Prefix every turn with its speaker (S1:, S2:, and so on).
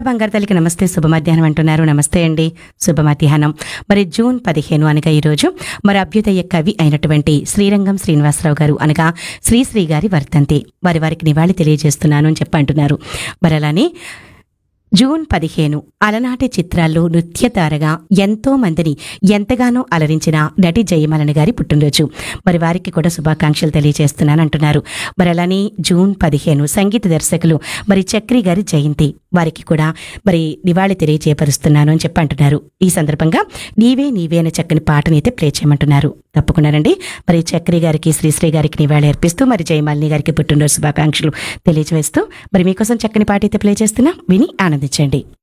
S1: బంగారు తల్లికి నమస్తే శుభ మధ్యాహ్నం అంటున్నారు నమస్తే అండి శుభ మధ్యాహ్నం మరి జూన్ పదిహేను అనగా ఈరోజు మరి అభ్యుదయ కవి అయినటువంటి శ్రీరంగం శ్రీనివాసరావు గారు అనగా శ్రీశ్రీ గారి వర్తంతి వారి వారికి నివాళి తెలియజేస్తున్నాను అని చెప్పి అంటున్నారు మరి అలానే జూన్ పదిహేను అలనాటి చిత్రాల్లో నృత్యతారగా ఎంతో మందిని ఎంతగానో అలరించిన నటి జయమలని గారి పుట్టినరోజు మరి వారికి కూడా శుభాకాంక్షలు తెలియజేస్తున్నాను అంటున్నారు మరి అలానే జూన్ పదిహేను సంగీత దర్శకులు మరి చక్రి గారి జయంతి వారికి కూడా మరి నివాళి తెలియజేయపరుస్తున్నాను అని చెప్పి అంటున్నారు ఈ సందర్భంగా నీవే నీవే అనే చక్కని పాటని అయితే ప్లే చేయమంటున్నారు తప్పకుండానండి మరి చక్రి గారికి శ్రీశ్రీ గారికి నివాళి అర్పిస్తూ మరి జయమాలిని గారికి పుట్టినరోజు శుభాకాంక్షలు తెలియజేస్తూ మరి మీకోసం చక్కని పాట అయితే ప్లే చేస్తున్నా విని ఆనందించండి